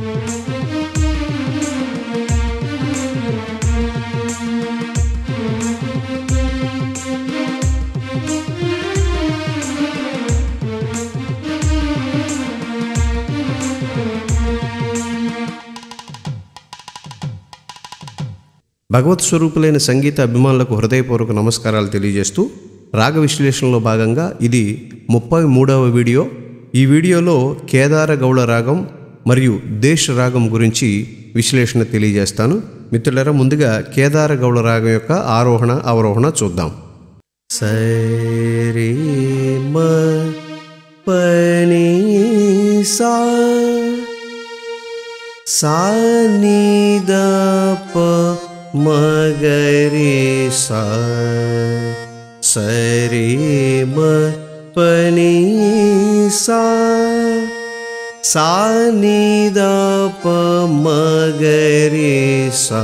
భగవత్ స్వరూపులైన సంగీత అభిమానులకు హృదయపూర్వక నమస్కారాలు తెలియజేస్తూ రాగ విశ్లేషణలో భాగంగా ఇది ముప్పై మూడవ వీడియో ఈ వీడియోలో కేదార గౌళ రాగం మరియు దేశ్ రాగం గురించి విశ్లేషణ తెలియజేస్తాను మిత్రులరా ముందుగా కేదార గౌళ రాగం యొక్క ఆరోహణ అవరోహణ చూద్దాం సరే మ పని సా సానిదప మగరి సా సరి మ పని సా సానిదప మగరి సా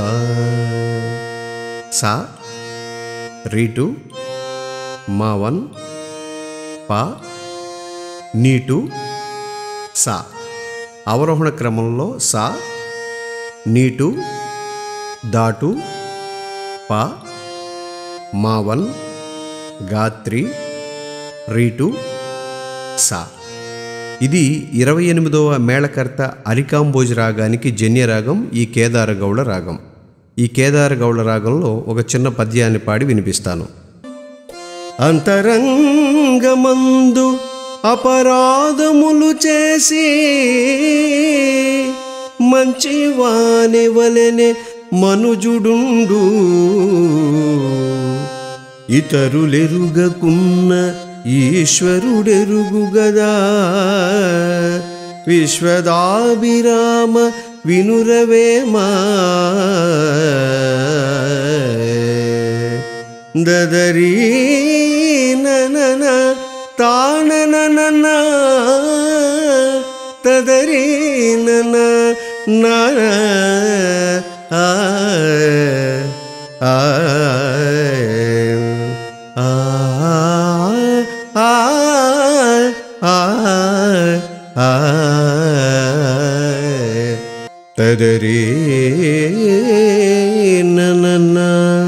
సా రీటు మా వన్ పా నీటు సా అవరోహణ క్రమంలో సా నీటు దాటు పా మావన్ గాత్రి రీటు సా ఇది ఇరవై ఎనిమిదవ మేళకర్త అరికాంబోజ్ రాగానికి జన్య రాగం ఈ కేదార గౌళ రాగం ఈ కేదార గౌళ రాగంలో ఒక చిన్న పద్యాన్ని పాడి వినిపిస్తాను అంతరంగమందు అపరాధములు చేసి మంచి వాని వలెనే మనుజుడుండు ఇతరులెరుగకున్న ఈశ్వరుడెరుగు గదా విశ్వదాభిరామ వినురవేమా దదరీ నన తానన తదరీ నన నన ఆ ఆ ఆ ఆ ఆ తదరీ నన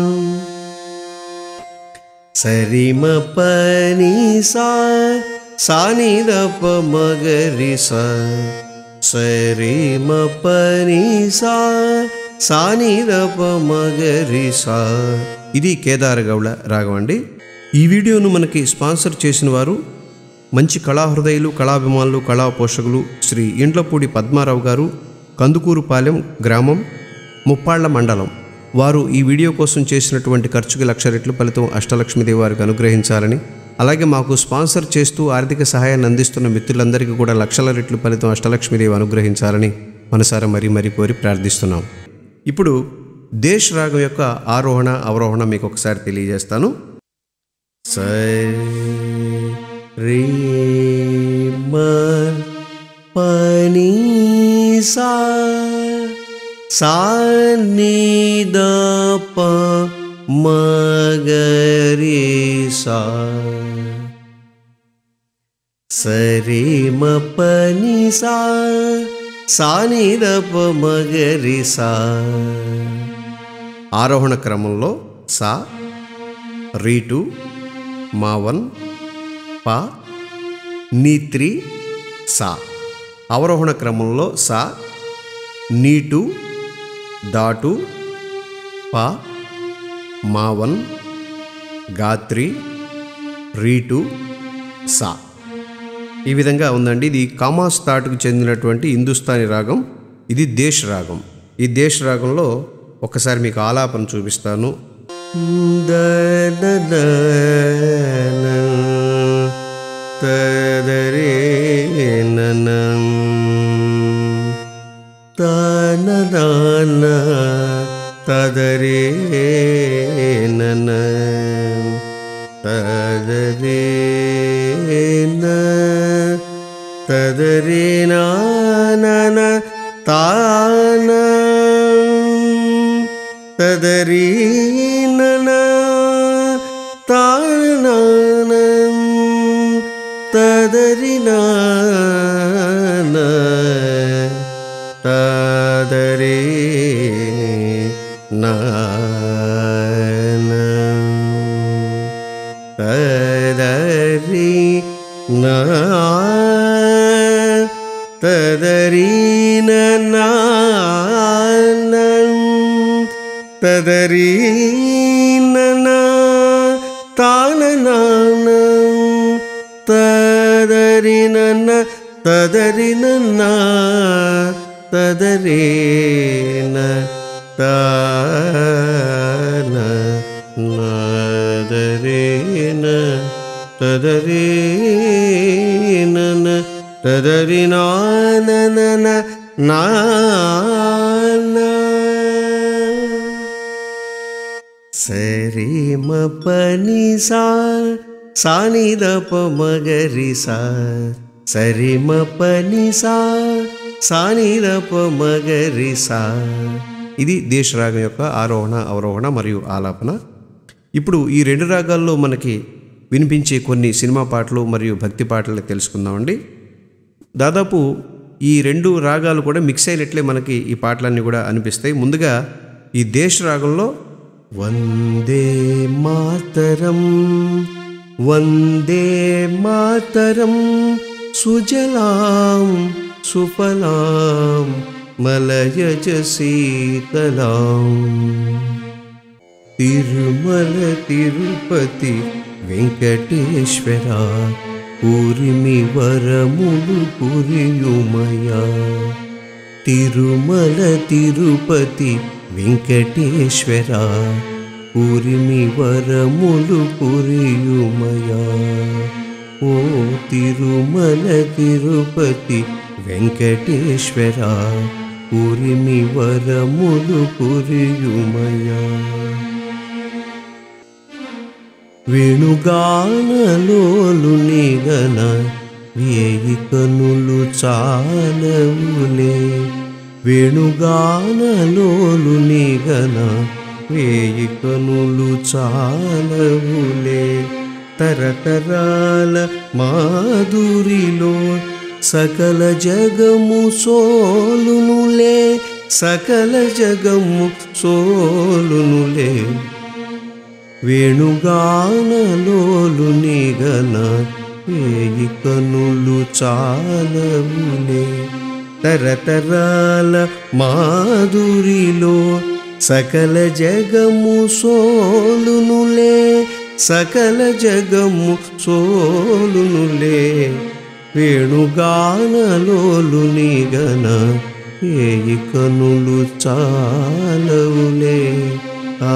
సరిమ పని సా సానిదప మగరి సా సరిమ పని సా సానిదప మగరి సా ఇది కేదార గౌళ రాగం అండి ఈ వీడియోను మనకి స్పాన్సర్ చేసిన వారు మంచి కళాహృదయులు కళాభిమానులు కళా పోషకులు శ్రీ ఇండ్లపూడి పద్మారావు గారు కందుకూరుపాలెం గ్రామం ముప్పాళ్ల మండలం వారు ఈ వీడియో కోసం చేసినటువంటి ఖర్చుకి లక్ష రెట్లు ఫలితం అష్టలక్ష్మిదేవి వారికి అనుగ్రహించాలని అలాగే మాకు స్పాన్సర్ చేస్తూ ఆర్థిక సహాయాన్ని అందిస్తున్న మిత్రులందరికీ కూడా లక్షల రెట్లు ఫలితం అష్టలక్ష్మిదేవి అనుగ్రహించాలని మనసారా మరీ మరీ కోరి ప్రార్థిస్తున్నాం ఇప్పుడు దేశ్ రాగం యొక్క ఆరోహణ అవరోహణ మీకు ఒకసారి తెలియజేస్తాను రీ మ పని సా సానిదప మగరి సా సరి మ పని సా సానిదప మగరి సా ఆరోహణ క్రమంలో సా రీటు మావన్ పా నీత్రి సా అవరోహణ క్రమంలో సా నీటు దాటు పా మావన్ గాత్రి రీటు సా ఈ విధంగా ఉందండి ఇది కామాస్ తాటుకు చెందినటువంటి హిందుస్థానీ రాగం ఇది దేశ్ రాగం ఈ దేశ్ రాగంలో ఒకసారి మీకు ఆలాపన చూపిస్తాను తదరే ననం తనదాన తదరే నన తదరే న తదరే నాన తాన తదరీ నన తాన తదరి నాన త తదరే నా తదరి నా తదరి నా తదరి నా తాన నాన తదరి నన్న తదరి నన్న తదరే న తాన నాదరే న తదరే నన తదరి నాన నాన సరి మ పని సా సాని ద ప మగరి సా సరి మ పని సా సాని ద ప మగరి సా ఇది దేశరాగం యొక్క ఆరోహణ అవరోహణ మరియు ఆలాపన ఇప్పుడు ఈ రెండు రాగాల్లో మనకి వినిపించే కొన్ని సినిమా పాటలు మరియు భక్తి పాటలు తెలుసుకుందామండి దాదాపు ఈ రెండు రాగాలు కూడా మిక్స్ అయినట్లే మనకి ఈ పాటలన్నీ కూడా అనిపిస్తాయి ముందుగా ఈ దేశ రాగంలో వందే మాతరం వందే మాతరం సుజలాం సుఫలాం మలయజ శీతలాం తిరుమల తిరుపతి వెంకటేశ్వర పూరిమి వరములు పురియుమయా తిరుమల తిరుపతి వెంకటేశ్వర పూరిమి వరములు పురియుమయా ఓ తిరుమల తిరుపతి వెంకటేశ్వర పూరిమి వరములు పురియుమయా వేణుగానలోలు నిగన వేయి కనులు చాలవులే వేణుగానలోలు నిగన వేయి కనులు చాలవులే తరతరాల మాధురిలో సకల జగము సోలునులే సకల జగము సోలునులే వేణుగానలోలు నిగన వేయి కనులు చాలవులే తరతరాల మాధురిలో సకల జగము సోలునులే సకల జగము సోలునులే వేణుగానలోలు నిగన వేయి కనులు చాలవులే ఆ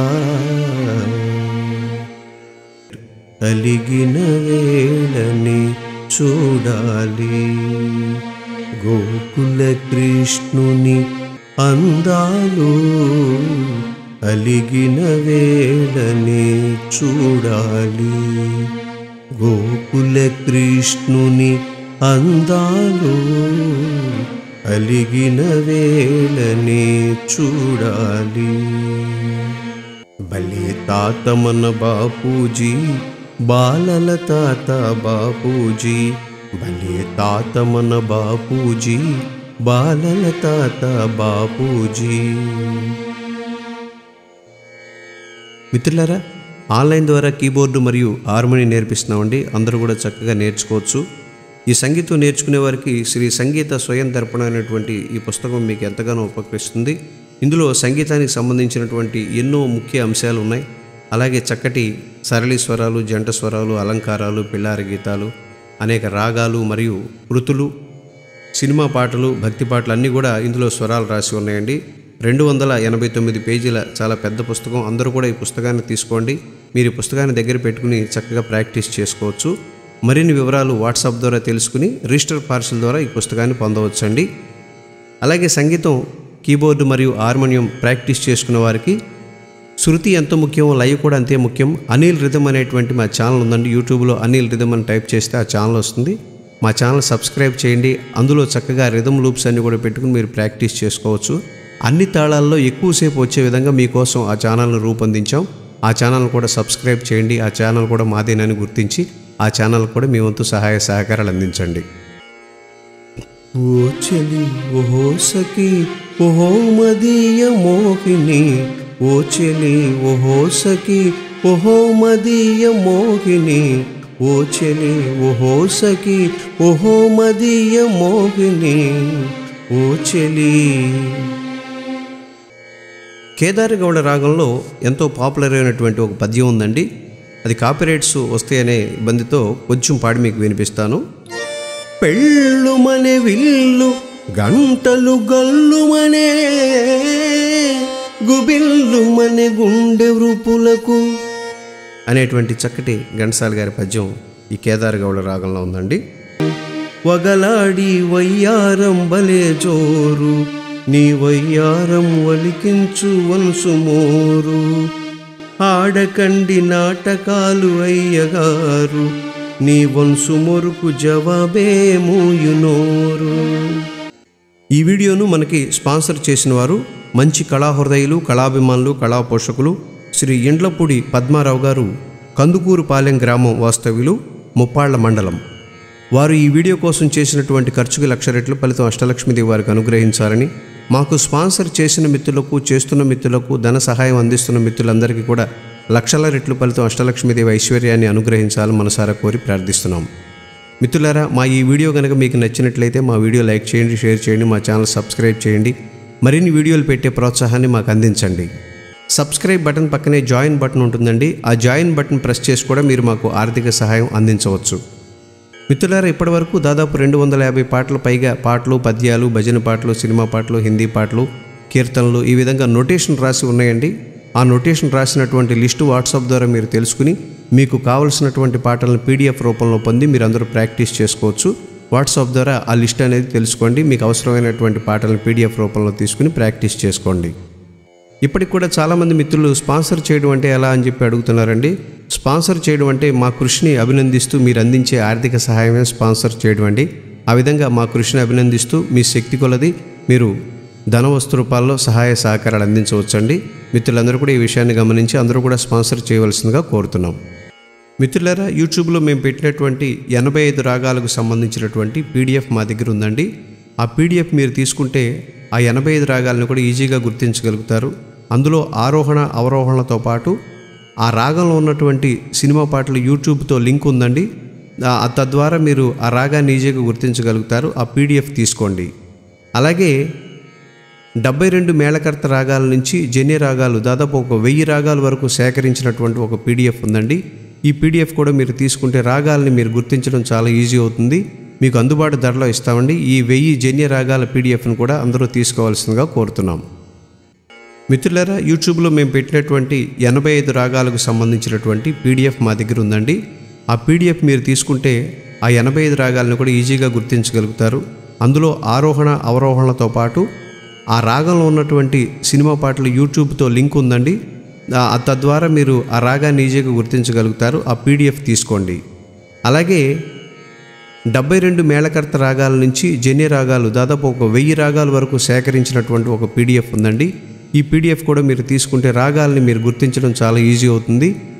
కలిగిన వేళని చూడాలి గోకుల కృష్ణుని అందాలు కలిగిన వేళని చూడాలి గోకుల కృష్ణుని అందాలు కలిగిన వేళని చూడాలి భలే తాత మన బాపూజీ బాలల తాత బాపూజీ భలే తాత మన బాపూజీ బాలల తాత బాపూజీ మిత్రులారా ఆన్లైన్ ద్వారా కీబోర్డు మరియు హార్మోని నేర్పిస్తున్నామండి అందరూ కూడా చక్కగా నేర్చుకోవచ్చు ఈ సంగీతం నేర్చుకునే వారికి శ్రీ సంగీత స్వయం దర్పణ అనేటువంటి ఈ పుస్తకం మీకు ఎంతగానో ఉపకరిస్తుంది ఇందులో సంగీతానికి సంబంధించినటువంటి ఎన్నో ముఖ్య అంశాలు ఉన్నాయి అలాగే చక్కటి సరళి స్వరాలు జంట స్వరాలు అలంకారాలు పిల్లారి గీతాలు అనేక రాగాలు మరియు కృతులు సినిమా పాటలు భక్తి పాటలు అన్నీ కూడా ఇందులో స్వరాలు రాసి ఉన్నాయండి రెండు వందల ఎనభై తొమ్మిది పేజీల చాలా పెద్ద పుస్తకం అందరూ కూడా ఈ పుస్తకాన్ని తీసుకోండి మీరు ఈ పుస్తకాన్ని దగ్గర పెట్టుకుని చక్కగా ప్రాక్టీస్ చేసుకోవచ్చు మరిన్ని వివరాలు వాట్సాప్ ద్వారా తెలుసుకుని రిజిస్టర్ పార్సల్ ద్వారా ఈ పుస్తకాన్ని పొందవచ్చండి అలాగే సంగీతం కీబోర్డు మరియు హార్మోనియం ప్రాక్టీస్ చేసుకున్న వారికి శృతి ఎంత ముఖ్యం లైవ్ కూడా అంతే ముఖ్యం అనిల్ రిథమ్ అనేటువంటి మా ఛానల్ ఉందండి యూట్యూబ్లో అనిల్ రిథమ్ అని టైప్ చేస్తే ఆ ఛానల్ వస్తుంది మా ఛానల్ సబ్స్క్రైబ్ చేయండి అందులో చక్కగా రిథమ్ లూప్స్ అన్ని కూడా పెట్టుకుని మీరు ప్రాక్టీస్ చేసుకోవచ్చు అన్ని తాళాల్లో ఎక్కువసేపు వచ్చే విధంగా మీకోసం ఆ ఛానల్ను రూపొందించాం ఆ ఛానల్ కూడా సబ్స్క్రైబ్ చేయండి ఆ ఛానల్ కూడా మాదేనని గుర్తించి ఆ ఛానల్ కూడా మీ వంతు సహాయ సహకారాలు అందించండి ఓ చెలి ఓహో సఖి ఓహో మదీయ మోహిని ఓ చెలి ఓహో సఖి ఓహో మదీయ మోహిని ఓ చెలి ఓహో సఖి ఓహో మదీయ మోహిని ఓ చెలి కేదారగౌడ రాగంలో ఎంతో పాపులర్ అయినటువంటి ఒక పద్యం ఉందండి అది కాపీరైట్స్ వస్తాయనే ఇబ్బందితో కొంచెం పాడి మీకు వినిపిస్తాను పెళ్ళుమనే విల్లు గంటలు గల్లుమనే గుబిల్లుమనే గుండె వృపులకు అనేటువంటి చక్కటి ఘంటసాల గారి పద్యం ఈ కేదారగౌడ రాగంలో ఉందండి వగలాడి వయ్యారం బలే జోరు నీ వయ్యారం వలికించు వన్సు మోరు ఆడకండి నాటకాలు అయ్యగారు నీ వంశు మొరుకు జవాబే మూయునోరు ఈ వీడియోను మనకి స్పాన్సర్ చేసిన వారు మంచి కళాహృదయులు కళాభిమానులు కళా పోషకులు శ్రీ ఇండ్లపూడి పద్మారావు గారు కందుకూరుపాలెం గ్రామం వాస్తవ్యులు ముప్పాళ్ల మండలం వారు ఈ వీడియో కోసం చేసినటువంటి ఖర్చుకి లక్ష రెట్లు ఫలితం అష్టలక్ష్మిదేవి వారికి అనుగ్రహించాలని మాకు స్పాన్సర్ చేసిన మిత్రులకు చేస్తున్న మిత్రులకు ధన సహాయం అందిస్తున్న మిత్రులందరికీ కూడా లక్షల రెట్లు ఫలితం అష్టలక్ష్మిదేవి ఐశ్వర్యాన్ని అనుగ్రహించాలని మనసారా కోరి ప్రార్థిస్తున్నాం మిత్రులారా మా ఈ వీడియో కనుక మీకు నచ్చినట్లయితే మా వీడియో లైక్ చేయండి షేర్ చేయండి మా ఛానల్ సబ్స్క్రైబ్ చేయండి మరిన్ని వీడియోలు పెట్టే ప్రోత్సాహాన్ని మాకు అందించండి సబ్స్క్రైబ్ బటన్ పక్కనే జాయిన్ బటన్ ఉంటుందండి ఆ జాయిన్ బటన్ ప్రెస్ చేసి కూడా మీరు మాకు ఆర్థిక సహాయం అందించవచ్చు మిత్రులారా ఇప్పటివరకు దాదాపు రెండు వందల యాభై పాటలు పైగా పాటలు పద్యాలు భజన పాటలు సినిమా పాటలు హిందీ పాటలు కీర్తనలు ఈ విధంగా నోటేషన్ రాసి ఉన్నాయండి ఆ నోటేషన్ రాసినటువంటి లిస్టు వాట్సాప్ ద్వారా మీరు తెలుసుకుని మీకు కావలసినటువంటి పాటలను పీడిఎఫ్ రూపంలో పొంది మీరు అందరూ ప్రాక్టీస్ చేసుకోవచ్చు వాట్సాప్ ద్వారా ఆ లిస్ట్ అనేది తెలుసుకోండి మీకు అవసరమైనటువంటి పాటలను పీడిఎఫ్ రూపంలో తీసుకుని ప్రాక్టీస్ చేసుకోండి ఇప్పటికి కూడా చాలామంది మిత్రులు స్పాన్సర్ చేయడం అంటే ఎలా అని చెప్పి అడుగుతున్నారండి స్పాన్సర్ చేయడం అంటే మా కృషిని అభినందిస్తూ మీరు అందించే ఆర్థిక సహాయమే స్పాన్సర్ చేయడం అండి ఆ విధంగా మా కృషిని అభినందిస్తూ మీ శక్తి కొలది మీరు ధన వస్తు రూపాల్లో సహాయ సహకారాలు అందించవచ్చండి మిత్రులందరూ కూడా ఈ విషయాన్ని గమనించి అందరూ కూడా స్పాన్సర్ చేయవలసిందిగా కోరుతున్నాం మిత్రులారా యూట్యూబ్లో మేము పెట్టినటువంటి ఎనభై ఐదు రాగాలకు సంబంధించినటువంటి పీడిఎఫ్ మా దగ్గర ఉందండి ఆ పీడిఎఫ్ మీరు తీసుకుంటే ఆ ఎనభై ఐదు రాగాలను కూడా ఈజీగా గుర్తించగలుగుతారు అందులో ఆరోహణ అవరోహణలతో పాటు ఆ రాగంలో ఉన్నటువంటి సినిమా పాటలు యూట్యూబ్తో లింక్ ఉందండి ఆ- తద్వారా మీరు ఆ రాగాన్ని ఈజీగా గుర్తించగలుగుతారు ఆ పీడిఎఫ్ తీసుకోండి అలాగే డెబ్బై రెండు మేళకర్త రాగాల నుంచి జన్య రాగాలు దాదాపు ఒక వెయ్యి రాగాల వరకు సేకరించినటువంటి ఒక పీడిఎఫ్ ఉందండి ఈ పీడిఎఫ్ కూడా మీరు తీసుకుంటే రాగాల్ని మీరు గుర్తించడం చాలా ఈజీ అవుతుంది మీకు అందుబాటు ధరలో ఇస్తామండి ఈ వెయ్యి జన్య రాగాల పీడిఎఫ్ను కూడా అందరూ తీసుకోవాల్సిందిగా కోరుతున్నాం మిత్రులారా యూట్యూబ్లో మేము పెట్టినటువంటి ఎనభై ఐదు రాగాలకు సంబంధించినటువంటి పీడిఎఫ్ మా దగ్గర ఉందండి ఆ పీడిఎఫ్ మీరు తీసుకుంటే ఆ ఎనభై ఐదు రాగాలను కూడా ఈజీగా గుర్తించగలుగుతారు అందులో ఆరోహణ అవరోహణలతో పాటు ఆ రాగంలో ఉన్నటువంటి సినిమా పాటలు యూట్యూబ్తో లింక్ ఉందండి ఆ- తద్వారా మీరు ఆ రాగాన్ని ఈజీగా గుర్తించగలుగుతారు ఆ పీడిఎఫ్ తీసుకోండి అలాగే డెబ్బై రెండు మేళకర్త రాగాల నుంచి జన్య రాగాలు దాదాపు ఒక వెయ్యి రాగాల వరకు సేకరించినటువంటి ఒక పీడిఎఫ్ ఉందండి ఈ పీడిఎఫ్ కూడా మీరు తీసుకుంటే రాగాల్ని మీరు గుర్తించడం చాలా ఈజీ అవుతుంది